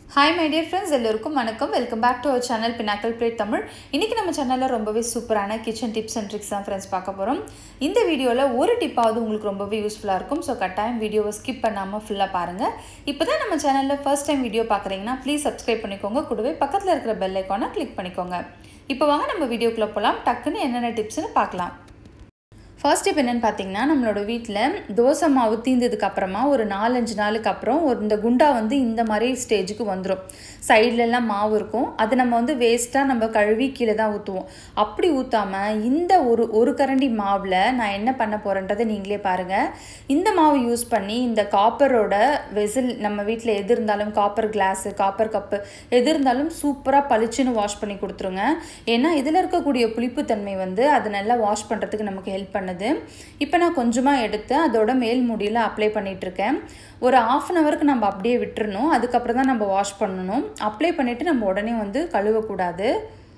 hi my dear friends எல்லோருக்கும் வணக்கம் welcome back to our channel Pinnacle Blade Tamil இன்றைக்கி நம்ம சேனலில் ரொம்பவே சூப்பரான கிச்சன் டிப்ஸ் அண்ட் ட்ரிக்ஸ் தான் ஃப்ரெண்ட்ஸ் பார்க்க போகிறோம் இந்த வீடியோவில் ஒரு டிப்பாவது உங்களுக்கு ரொம்பவே யூஸ்ஃபுல்லாக இருக்கும் ஸோ கட்டாயம் வீடியோவை ஸ்கிப் பண்ணாமல் ஃபுல்லாக பாருங்கள் இப்போ தான் நம்ம சேனலில் ஃபர்ஸ்ட் டைம் வீடியோ பார்க்குறீங்கன்னா ப்ளீஸ் சப்ஸ்கிரைப் பண்ணிக்கோங்க கூடவே பக்கத்தில் இருக்கிற பெல் ஐக்கானை கிளிக் பண்ணிக்கோங்க இப்போ வாங்க நம்ம வீடியோக்குள்ளே போகலாம் டக்குன்னு என்னென்ன டிப்ஸ்னு பார்க்கலாம் ஃபர்ஸ்ட் ஸ்டெப் என்னென்னு பார்த்தீங்கன்னா நம்மளோட வீட்டில் தோசை மாவு தீர்ந்ததுக்கு அப்புறமா ஒரு நாலஞ்சு நாளுக்கு அப்புறம் ஒரு இந்த குண்டா வந்து இந்த மாதிரி ஸ்டேஜுக்கு வந்துடும் சைட்லலாம் மாவு இருக்கும் அது நம்ம வந்து வேஸ்ட்டாக நம்ம கழுவி கீழே தான் ஊற்றுவோம் அப்படி ஊற்றாமல் இந்த ஒரு ஒரு கரண்டி மாவில் நான் என்ன பண்ண போகிறேன்றதை நீங்களே பாருங்கள் இந்த மாவு யூஸ் பண்ணி இந்த காப்பரோட வெசில் நம்ம வீட்டில் எது இருந்தாலும் காப்பர் கிளாஸு காப்பர் கப்பு எது இருந்தாலும் சூப்பராக பளிச்சுன்னு வாஷ் பண்ணி கொடுத்துருங்க ஏன்னா இதில் இருக்கக்கூடிய புளிப்புத்தன்மை வந்து அதை நல்லா வாஷ் பண்ணுறதுக்கு நமக்கு ஹெல்ப் பண்ணுது இப்போ நான் கொஞ்சமாக எடுத்து அதோட மேல் முடியில் அப்ளை பண்ணிகிட்ருக்கேன் ஒரு ஆஃப் அன் ஹவருக்கு நம்ம அப்படியே விட்டுறணும் அதுக்கப்புறம் தான் நம்ம வாஷ் பண்ணணும் அப்ளை பண்ணிவிட்டு நம்ம உடனே வந்து கழுவக்கூடாது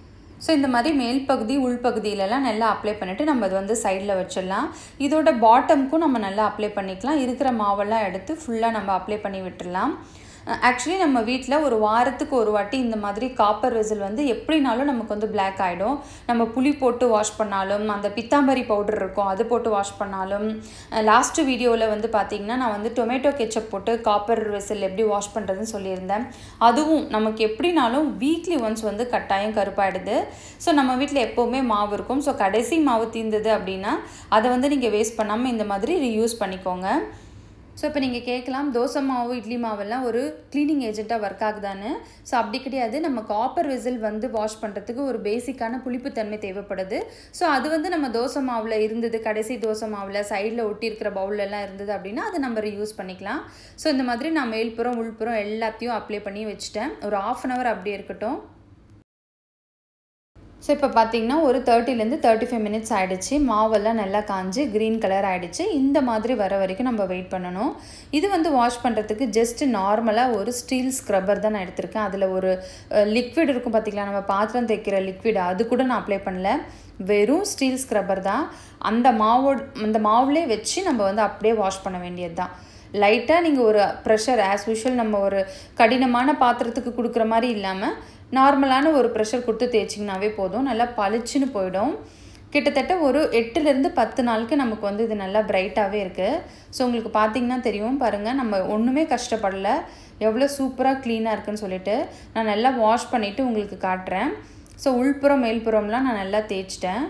ஸோ இந்த மாதிரி மேல் பகுதி உள்பகுதியிலலாம் நல்லா அப்ளை பண்ணிவிட்டு நம்ம அது வந்து சைடில் வச்சிடலாம் இதோட பாட்டமுக்கும் நம்ம நல்லா அப்ளை பண்ணிக்கலாம் இருக்கிற மாவெல்லாம் எடுத்து ஃபுல்லாக நம்ம அப்ளை பண்ணி விட்டுடலாம் ஆக்சுவலி நம்ம வீட்டில் ஒரு வாரத்துக்கு ஒரு வாட்டி இந்த மாதிரி காப்பர் வெசில் வந்து எப்படினாலும் நமக்கு வந்து பிளாக் ஆகிடும் நம்ம புளி போட்டு வாஷ் பண்ணாலும் அந்த பித்தாம்பரி பவுடர் இருக்கும் அது போட்டு வாஷ் பண்ணாலும் லாஸ்ட்டு வீடியோவில் வந்து பார்த்திங்கன்னா நான் வந்து டொமேட்டோ கெச்சப் போட்டு காப்பர் வெசில் எப்படி வாஷ் பண்ணுறதுன்னு சொல்லியிருந்தேன் அதுவும் நமக்கு எப்படினாலும் வீக்லி ஒன்ஸ் வந்து கட்டாயம் கருப்பாயிடுது ஸோ நம்ம வீட்டில் எப்போவுமே மாவு இருக்கும் ஸோ கடைசி மாவு தீர்ந்தது அப்படின்னா அதை வந்து நீங்கள் வேஸ்ட் பண்ணாமல் இந்த மாதிரி ரீயூஸ் பண்ணிக்கோங்க ஸோ இப்போ நீங்கள் கேட்கலாம் தோசை மாவு இட்லி மாவெல்லாம் ஒரு க்ளீனிங் ஏஜென்ட்டாக ஒர்க் ஆகுதான்னு ஸோ அப்படி கிடையாது நம்ம காப்பர் விசில் வந்து வாஷ் பண்ணுறதுக்கு ஒரு பேசிக்கான புளிப்புத்தன்மை தேவைப்படுது ஸோ அது வந்து நம்ம தோசை மாவில் இருந்தது கடைசி தோசை மாவில் சைடில் ஒட்டியிருக்கிற பவுலெல்லாம் இருந்தது அப்படின்னா அதை நம்ம யூஸ் பண்ணிக்கலாம் ஸோ இந்த மாதிரி நான் மேல்புறம் உள்புறம் எல்லாத்தையும் அப்ளை பண்ணி வச்சுட்டேன் ஒரு ஆஃப் அன் ஹவர் அப்படியே இருக்கட்டும் ஸோ இப்போ பார்த்தீங்கன்னா ஒரு தேர்ட்டிலேருந்து தேர்ட்டி ஃபைவ் மினிட்ஸ் ஆகிடுச்சு மாவெல்லாம் நல்லா காஞ்சி க்ரீன் கலர் ஆகிடுச்சு இந்த மாதிரி வர வரைக்கும் நம்ம வெயிட் பண்ணணும் இது வந்து வாஷ் பண்ணுறதுக்கு ஜஸ்ட் நார்மலாக ஒரு ஸ்டீல் ஸ்க்ரப்பர் தான் நான் எடுத்திருக்கேன் அதில் ஒரு லிக்விட் இருக்கும் பார்த்திங்களா நம்ம பாத்திரம் தைக்கிற லிக்விட் அது கூட நான் அப்ளை பண்ணல வெறும் ஸ்டீல் ஸ்க்ரப்பர் தான் அந்த மாவோட அந்த மாவுலே வச்சு நம்ம வந்து அப்படியே வாஷ் பண்ண வேண்டியது தான் லைட்டாக நீங்கள் ஒரு ப்ரெஷர் ஆஸ் யூஷுவல் நம்ம ஒரு கடினமான பாத்திரத்துக்கு கொடுக்குற மாதிரி இல்லாமல் நார்மலான ஒரு ப்ரெஷர் கொடுத்து தேய்ச்சிங்கனாவே போதும் நல்லா பளிச்சுன்னு போயிடும் கிட்டத்தட்ட ஒரு எட்டுலேருந்து பத்து நாளுக்கு நமக்கு வந்து இது நல்லா பிரைட்டாகவே இருக்குது ஸோ உங்களுக்கு பார்த்தீங்கன்னா தெரியும் பாருங்கள் நம்ம ஒன்றுமே கஷ்டப்படலை எவ்வளோ சூப்பராக க்ளீனாக இருக்குன்னு சொல்லிட்டு நான் நல்லா வாஷ் பண்ணிவிட்டு உங்களுக்கு காட்டுறேன் ஸோ உள்புறம் மேல்புறம்லாம் நான் நல்லா தேய்ச்சிட்டேன்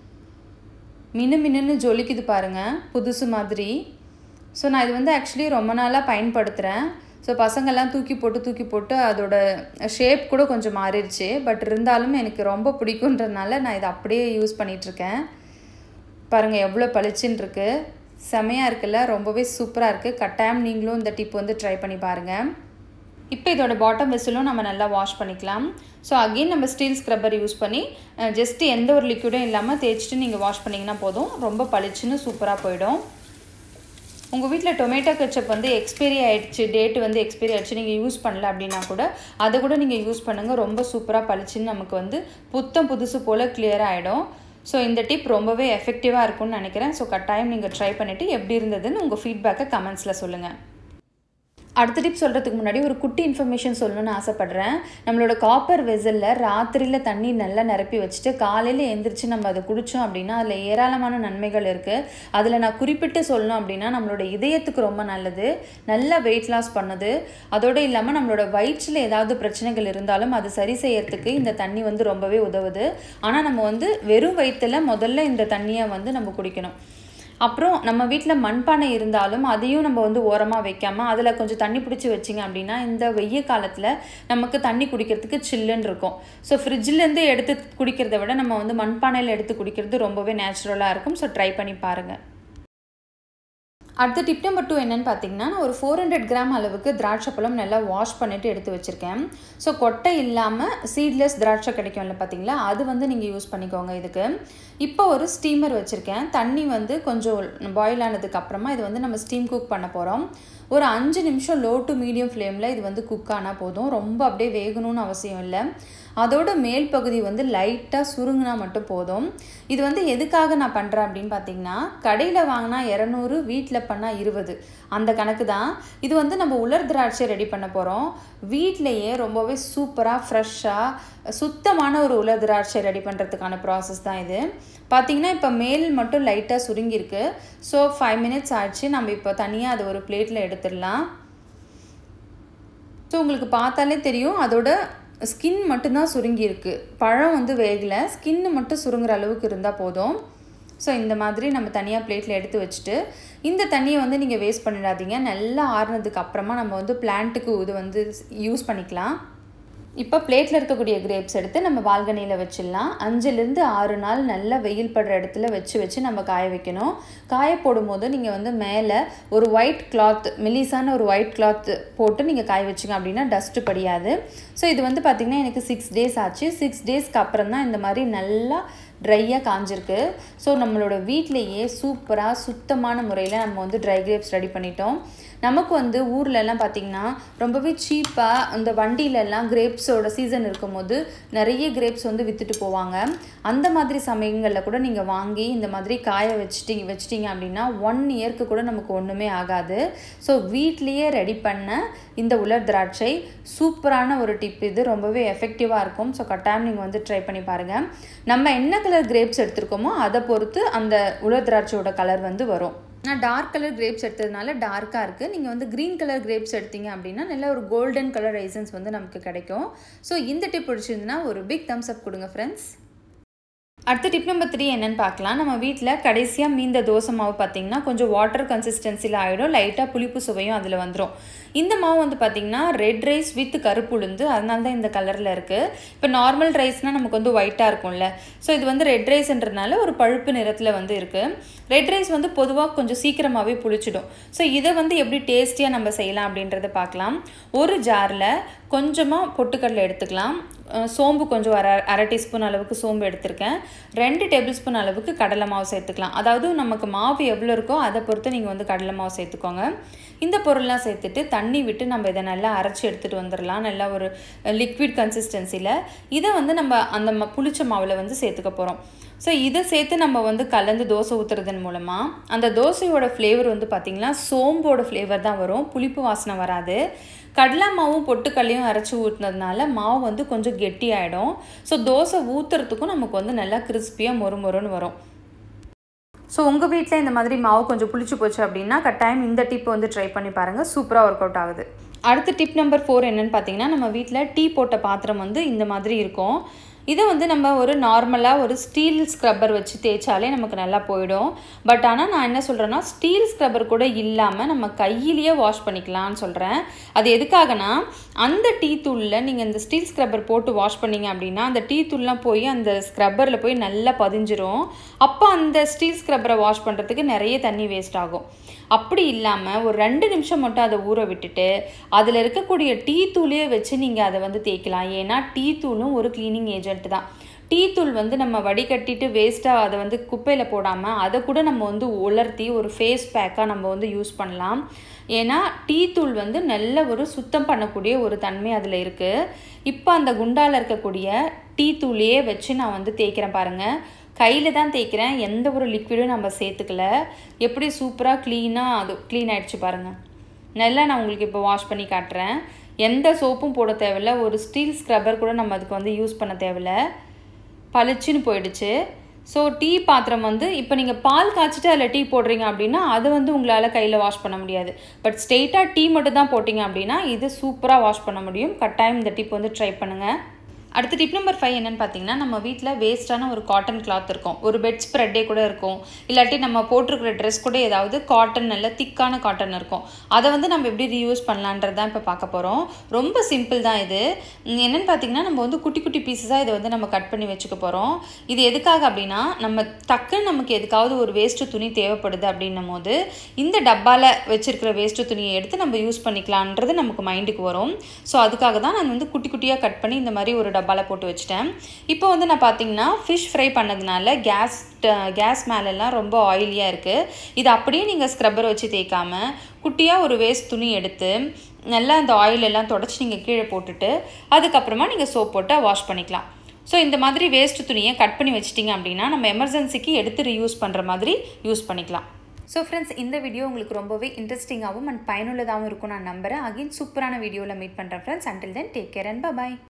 மினு மினுன்னு ஜொலிக்குது பாருங்கள் புதுசு மாதிரி ஸோ நான் இது வந்து ஆக்சுவலி ரொம்ப நாளாக பயன்படுத்துகிறேன் ஸோ பசங்கள்லாம் தூக்கி போட்டு தூக்கி போட்டு அதோட ஷேப் கூட கொஞ்சம் மாறிடுச்சு பட் இருந்தாலும் எனக்கு ரொம்ப பிடிக்குன்றதுனால நான் இதை அப்படியே யூஸ் பண்ணிகிட்ருக்கேன் பாருங்கள் எவ்வளோ பளிச்சுன்னு இருக்குது செமையாக இருக்குல்ல ரொம்பவே சூப்பராக இருக்குது கட்டாயம் நீங்களும் இந்த டிப் வந்து ட்ரை பண்ணி பாருங்கள் இப்போ இதோட பாட்டம் வெசலும் நம்ம நல்லா வாஷ் பண்ணிக்கலாம் ஸோ அகெயின் நம்ம ஸ்டீல் ஸ்க்ரப்பர் யூஸ் பண்ணி ஜஸ்ட்டு எந்த ஒரு லிக்விடும் இல்லாமல் தேய்ச்சிட்டு நீங்கள் வாஷ் பண்ணிங்கன்னா போதும் ரொம்ப பளிச்சுன்னு சூப்பராக போயிடும் உங்கள் வீட்டில் டொமேட்டோ கெச்சப் வந்து எக்ஸ்பைரி ஆகிடுச்சு டேட்டு வந்து எக்ஸ்பைரி ஆகிடுச்சு நீங்கள் யூஸ் பண்ணல அப்படின்னா கூட அதை கூட நீங்கள் யூஸ் பண்ணுங்கள் ரொம்ப சூப்பராக பளிச்சுன்னு நமக்கு வந்து புத்தம் புதுசு போல் கிளியர் ஆகிடும் ஸோ இந்த டிப் ரொம்பவே எஃபெக்டிவாக இருக்கும்னு நினைக்கிறேன் ஸோ கட்டாயம் நீங்கள் ட்ரை பண்ணிவிட்டு எப்படி இருந்ததுன்னு உங்கள் ஃபீட்பேக்கை கமெண்ட்ஸில் சொல்லுங்கள் அடுத்த டிப் சொல்கிறதுக்கு முன்னாடி ஒரு குட்டி இன்ஃபர்மேஷன் சொல்லணும்னு ஆசைப்பட்றேன் நம்மளோட காப்பர் வெசலில் ராத்திரியில் தண்ணி நல்லா நிரப்பி வச்சுட்டு காலையில் எந்திரிச்சு நம்ம அதை குடித்தோம் அப்படின்னா அதில் ஏராளமான நன்மைகள் இருக்குது அதில் நான் குறிப்பிட்டு சொல்லணும் அப்படின்னா நம்மளோட இதயத்துக்கு ரொம்ப நல்லது நல்லா வெயிட் லாஸ் பண்ணுது அதோடு இல்லாமல் நம்மளோட வயிற்றில் ஏதாவது பிரச்சனைகள் இருந்தாலும் அது சரி செய்யறதுக்கு இந்த தண்ணி வந்து ரொம்பவே உதவுது ஆனால் நம்ம வந்து வெறும் வயிற்றில் முதல்ல இந்த தண்ணியை வந்து நம்ம குடிக்கணும் அப்புறம் நம்ம வீட்டில் மண்பானை இருந்தாலும் அதையும் நம்ம வந்து ஓரமாக வைக்காமல் அதில் கொஞ்சம் தண்ணி பிடிச்சி வச்சிங்க அப்படின்னா இந்த வெய்ய காலத்தில் நமக்கு தண்ணி குடிக்கிறதுக்கு சில்லுன்னு இருக்கும் ஸோ ஃப்ரிட்ஜிலேருந்து எடுத்து குடிக்கிறத விட நம்ம வந்து மண்பானையில் எடுத்து குடிக்கிறது ரொம்பவே நேச்சுரலாக இருக்கும் ஸோ ட்ரை பண்ணி பாருங்கள் அடுத்த டிப் நம்பர் டூ என்னென்னு பார்த்தீங்கன்னா நான் ஒரு ஃபோர் ஹண்ட்ரட் கிராம் அளவுக்கு திராட்சை பழம் நல்லா வாஷ் பண்ணிவிட்டு எடுத்து வச்சுருக்கேன் ஸோ கொட்டை இல்லாமல் சீட்லெஸ் திராட்சை கிடைக்கும்ல பார்த்தீங்களா அது வந்து நீங்கள் யூஸ் பண்ணிக்கோங்க இதுக்கு இப்போ ஒரு ஸ்டீமர் வச்சுருக்கேன் தண்ணி வந்து கொஞ்சம் பாயில் ஆனதுக்கு அப்புறமா இது வந்து நம்ம ஸ்டீம் குக் பண்ண போகிறோம் ஒரு அஞ்சு நிமிஷம் லோ டு மீடியம் ஃப்ளேமில் இது வந்து குக் ஆனால் போதும் ரொம்ப அப்படியே வேகணும்னு அவசியம் இல்லை அதோட மேல் பகுதி வந்து லைட்டாக சுருங்கினா மட்டும் போதும் இது வந்து எதுக்காக நான் பண்ணுறேன் அப்படின்னு பார்த்தீங்கன்னா கடையில் வாங்கினா இரநூறு வீட்டில் பண்ணால் இருபது அந்த கணக்கு தான் இது வந்து நம்ம உலர் திராட்சை ரெடி பண்ண போகிறோம் வீட்டிலையே ரொம்பவே சூப்பராக ஃப்ரெஷ்ஷாக சுத்தமான ஒரு உலர் திராட்சை ரெடி பண்ணுறதுக்கான ப்ராசஸ் தான் இது பார்த்தீங்கன்னா இப்போ மேல் மட்டும் லைட்டாக சுருங்கியிருக்கு ஸோ ஃபைவ் மினிட்ஸ் ஆச்சு நம்ம இப்போ தனியாக அது ஒரு பிளேட்டில் எடுத்துடலாம் ஸோ உங்களுக்கு பார்த்தாலே தெரியும் அதோட ஸ்கின் மட்டும்தான் சுருங்கியிருக்கு பழம் வந்து வேகலை ஸ்கின்னு மட்டும் சுருங்குற அளவுக்கு இருந்தால் போதும் ஸோ இந்த மாதிரி நம்ம தனியாக பிளேட்டில் எடுத்து வச்சுட்டு இந்த தண்ணியை வந்து நீங்கள் வேஸ்ட் பண்ணிடாதீங்க நல்லா ஆறுனதுக்கு அப்புறமா நம்ம வந்து பிளான்ட்டுக்கு இது வந்து யூஸ் பண்ணிக்கலாம் இப்போ பிளேட்டில் இருக்கக்கூடிய கிரேப்ஸ் எடுத்து நம்ம பால்கனியில் வச்சிடலாம் அஞ்சுலேருந்து ஆறு நாள் நல்லா வெயில் படுற இடத்துல வச்சு வச்சு நம்ம காய வைக்கணும் காய போடும்போது நீங்கள் வந்து மேலே ஒரு ஒயிட் கிளாத் மெலிசான ஒரு ஒயிட் கிளாத் போட்டு நீங்கள் காய வச்சிங்க அப்படின்னா டஸ்ட்டு படியாது ஸோ இது வந்து பார்த்திங்கன்னா எனக்கு சிக்ஸ் டேஸ் ஆச்சு சிக்ஸ் டேஸ்க்கு அப்புறம் தான் இந்த மாதிரி நல்லா ட்ரையாக காஞ்சிருக்கு ஸோ நம்மளோட வீட்டிலையே சூப்பராக சுத்தமான முறையில் நம்ம வந்து ட்ரை கிரேப்ஸ் ரெடி பண்ணிட்டோம் நமக்கு வந்து ஊர்லெல்லாம் பார்த்திங்கன்னா ரொம்பவே சீப்பாக அந்த வண்டியிலெல்லாம் கிரேப்ஸோட சீசன் இருக்கும்போது நிறைய கிரேப்ஸ் வந்து விற்றுட்டு போவாங்க அந்த மாதிரி சமயங்களில் கூட நீங்கள் வாங்கி இந்த மாதிரி காய வச்சிட்டிங்க வச்சிட்டிங்க அப்படின்னா ஒன் இயர்க்கு கூட நமக்கு ஒன்றுமே ஆகாது ஸோ வீட்லேயே ரெடி பண்ண இந்த உலர் திராட்சை சூப்பரான ஒரு டிப் இது ரொம்பவே எஃபெக்டிவாக இருக்கும் ஸோ கட்டாயம் நீங்கள் வந்து ட்ரை பண்ணி பாருங்கள் நம்ம என்ன கலர் கிரேப்ஸ் எடுத்திருக்கோமோ அதை பொறுத்து அந்த உலர் திராட்சையோட கலர் வந்து வரும் நான் டார்க் கலர் கிரேப்ஸ் எடுத்ததுனால டார்க்காக இருக்குது நீங்கள் வந்து க்ரீன் கலர் கிரேப்ஸ் எடுத்தீங்க அப்படின்னா நல்ல ஒரு கோல்டன் கலர் ரைசன்ஸ் வந்து நமக்கு கிடைக்கும் ஸோ இந்த டிப் பிடிச்சிருந்துன்னா ஒரு பிக் தம்ஸ் அப் கொடுங்க ஃப்ரெண்ட்ஸ் அடுத்த டிப் நம்பர் த்ரீ என்னென்னு பார்க்கலாம் நம்ம வீட்டில் கடைசியாக மீந்த தோசை மாவு பார்த்திங்கன்னா கொஞ்சம் வாட்டர் கன்சிஸ்டன்சியில் ஆகிடும் லைட்டாக புளிப்பு சுவையும் அதில் வந்துடும் இந்த மாவு வந்து பார்த்திங்கன்னா ரெட் ரைஸ் வித் கருப்பு உளுந்து அதனால தான் இந்த கலரில் இருக்குது இப்போ நார்மல் ரைஸ்னால் நமக்கு வந்து ஒயிட்டாக இருக்கும்ல ஸோ இது வந்து ரெட் ரைஸ்ன்றதுனால ஒரு பழுப்பு நிறத்தில் வந்து இருக்குது ரெட் ரைஸ் வந்து பொதுவாக கொஞ்சம் சீக்கிரமாகவே புளிச்சிடும் ஸோ இதை வந்து எப்படி டேஸ்டியாக நம்ம செய்யலாம் அப்படின்றத பார்க்கலாம் ஒரு ஜாரில் கொஞ்சமாக பொட்டுக்கடலை எடுத்துக்கலாம் சோம்பு கொஞ்சம் அரை அரை டீஸ்பூன் அளவுக்கு சோம்பு எடுத்திருக்கேன் ரெண்டு டேபிள் ஸ்பூன் அளவுக்கு கடலை மாவு சேர்த்துக்கலாம் அதாவது நமக்கு மாவு எவ்வளோ இருக்கோ அதை பொறுத்து நீங்கள் வந்து கடலை மாவு சேர்த்துக்கோங்க இந்த பொருள்லாம் சேர்த்துட்டு தண்ணி விட்டு நம்ம இதை நல்லா அரைச்சி எடுத்துகிட்டு வந்துடலாம் நல்லா ஒரு லிக்விட் கன்சிஸ்டன்சியில் இதை வந்து நம்ம அந்த ம புளிச்ச மாவில் வந்து சேர்த்துக்க போகிறோம் ஸோ இதை சேர்த்து நம்ம வந்து கலந்து தோசை ஊற்றுறதன் மூலமாக அந்த தோசையோட ஃப்ளேவர் வந்து பார்த்திங்கன்னா சோம்போட ஃப்ளேவர் தான் வரும் புளிப்பு வாசனை வராது கடலை மாவும் பொட்டுக்கல்லையும் அரைச்சி ஊற்றினதுனால மாவு வந்து கொஞ்சம் கெட்டி ஆகிடும் ஸோ தோசை ஊற்றுறதுக்கும் நமக்கு வந்து நல்லா கிறிஸ்பியாக மொறு மொறுன்னு வரும் ஸோ உங்கள் வீட்டில் இந்த மாதிரி மாவு கொஞ்சம் புளிச்சு போச்சு அப்படின்னா கட்டாயம் இந்த டிப் வந்து ட்ரை பண்ணி பாருங்கள் சூப்பராக ஒர்க் அவுட் ஆகுது அடுத்த டிப் நம்பர் ஃபோர் என்னென்னு பார்த்தீங்கன்னா நம்ம வீட்டில் டீ போட்ட பாத்திரம் வந்து இந்த மாதிரி இருக்கும் இதை வந்து நம்ம ஒரு நார்மலாக ஒரு ஸ்டீல் ஸ்க்ரப்பர் வச்சு தேய்ச்சாலே நமக்கு நல்லா போயிடும் பட் ஆனால் நான் என்ன சொல்கிறேன்னா ஸ்டீல் ஸ்க்ரப்பர் கூட இல்லாமல் நம்ம கையிலேயே வாஷ் பண்ணிக்கலாம்னு சொல்கிறேன் அது எதுக்காகனா அந்த டீ தூளில் நீங்கள் இந்த ஸ்டீல் ஸ்க்ரப்பர் போட்டு வாஷ் பண்ணிங்க அப்படின்னா அந்த டீ தூள்லாம் போய் அந்த ஸ்க்ரப்பரில் போய் நல்லா பதிஞ்சிரும் அப்போ அந்த ஸ்டீல் ஸ்க்ரப்பரை வாஷ் பண்ணுறதுக்கு நிறைய தண்ணி வேஸ்ட் ஆகும் அப்படி இல்லாமல் ஒரு ரெண்டு நிமிஷம் மட்டும் அதை ஊற விட்டுட்டு அதில் இருக்கக்கூடிய டீ தூளையே வச்சு நீங்கள் அதை வந்து தேய்க்கலாம் ஏன்னா டீ தூளும் ஒரு க்ளீனிங் ஏஜென்ட் தான் டீ தூள் வந்து நம்ம வடிகட்டிட்டு வேஸ்ட்டாக அதை வந்து குப்பையில் போடாமல் அதை கூட நம்ம வந்து உலர்த்தி ஒரு ஃபேஸ் பேக்காக நம்ம வந்து யூஸ் பண்ணலாம் ஏன்னா டீ தூள் வந்து நல்ல ஒரு சுத்தம் பண்ணக்கூடிய ஒரு தன்மை அதில் இருக்குது இப்போ அந்த குண்டாவில் இருக்கக்கூடிய டீ தூளையே வச்சு நான் வந்து தேய்க்கிறேன் பாருங்கள் கையில் தான் தேய்க்கிறேன் எந்த ஒரு லிக்விடும் நம்ம சேர்த்துக்கல எப்படி சூப்பராக க்ளீனாக அது க்ளீன் ஆகிடுச்சு பாருங்கள் நல்லா நான் உங்களுக்கு இப்போ வாஷ் பண்ணி காட்டுறேன் எந்த சோப்பும் போட தேவையில்ல ஒரு ஸ்டீல் ஸ்க்ரப்பர் கூட நம்ம அதுக்கு வந்து யூஸ் பண்ண தேவையில்ல பளிச்சுன்னு போயிடுச்சு ஸோ டீ பாத்திரம் வந்து இப்போ நீங்கள் பால் காய்ச்சிட்டு அதில் டீ போடுறீங்க அப்படின்னா அது வந்து உங்களால் கையில் வாஷ் பண்ண முடியாது பட் ஸ்ட்ரெயிட்டாக டீ மட்டும் தான் போட்டிங்க அப்படின்னா இது சூப்பராக வாஷ் பண்ண முடியும் கட்டாயம் இந்த டிப் வந்து ட்ரை பண்ணுங்கள் அடுத்த டிப் நம்பர் ஃபைவ் என்னென்னு பார்த்தீங்கன்னா நம்ம வீட்டில் வேஸ்ட்டான ஒரு காட்டன் கிளாத் இருக்கும் ஒரு பெட் ஸ்ப்ரெட்டே கூட இருக்கும் இல்லாட்டி நம்ம போட்டிருக்கிற ட்ரெஸ் கூட ஏதாவது காட்டன் நல்ல திக்கான காட்டன் இருக்கும் அதை வந்து நம்ம எப்படி ரீயூஸ் பண்ணலான்றது தான் இப்போ பார்க்க போகிறோம் ரொம்ப சிம்பிள் தான் இது என்னென்னு பார்த்தீங்கன்னா நம்ம வந்து குட்டி குட்டி பீசஸாக இதை வந்து நம்ம கட் பண்ணி வச்சுக்க போகிறோம் இது எதுக்காக அப்படின்னா நம்ம டக்குன்னு நமக்கு எதுக்காவது ஒரு வேஸ்ட்டு துணி தேவைப்படுது அப்படின்னும் போது இந்த டப்பாவில் வச்சுருக்கிற வேஸ்ட்டு துணியை எடுத்து நம்ம யூஸ் பண்ணிக்கலான்றது நமக்கு மைண்டுக்கு வரும் ஸோ அதுக்காக தான் நான் வந்து குட்டி குட்டியாக கட் பண்ணி இந்த மாதிரி ஒரு டப்பா டப்பாவில் போட்டு வச்சுட்டேன் இப்போ வந்து நான் பார்த்தீங்கன்னா ஃபிஷ் ஃப்ரை பண்ணதுனால கேஸ் கேஸ் மேலெல்லாம் ரொம்ப ஆயிலியாக இருக்குது இது அப்படியே நீங்கள் ஸ்க்ரப்பர் வச்சு தேய்க்காம குட்டியாக ஒரு வேஸ்ட் துணி எடுத்து நல்லா அந்த ஆயில் எல்லாம் தொடச்சி நீங்கள் கீழே போட்டுட்டு அதுக்கப்புறமா நீங்கள் சோப் போட்டு வாஷ் பண்ணிக்கலாம் ஸோ இந்த மாதிரி வேஸ்ட் துணியை கட் பண்ணி வச்சிட்டிங்க அப்படின்னா நம்ம எமர்ஜென்சிக்கு எடுத்து ரீயூஸ் பண்ணுற மாதிரி யூஸ் பண்ணிக்கலாம் ஸோ ஃப்ரெண்ட்ஸ் இந்த வீடியோ உங்களுக்கு ரொம்பவே இன்ட்ரெஸ்டிங்காகவும் அண்ட் பயனுள்ளதாகவும் இருக்கும் நான் நம்புகிறேன் அகைன் சூப்பரான வீடியோவில் மீட் பண்ணுறேன் friends until then take care and bye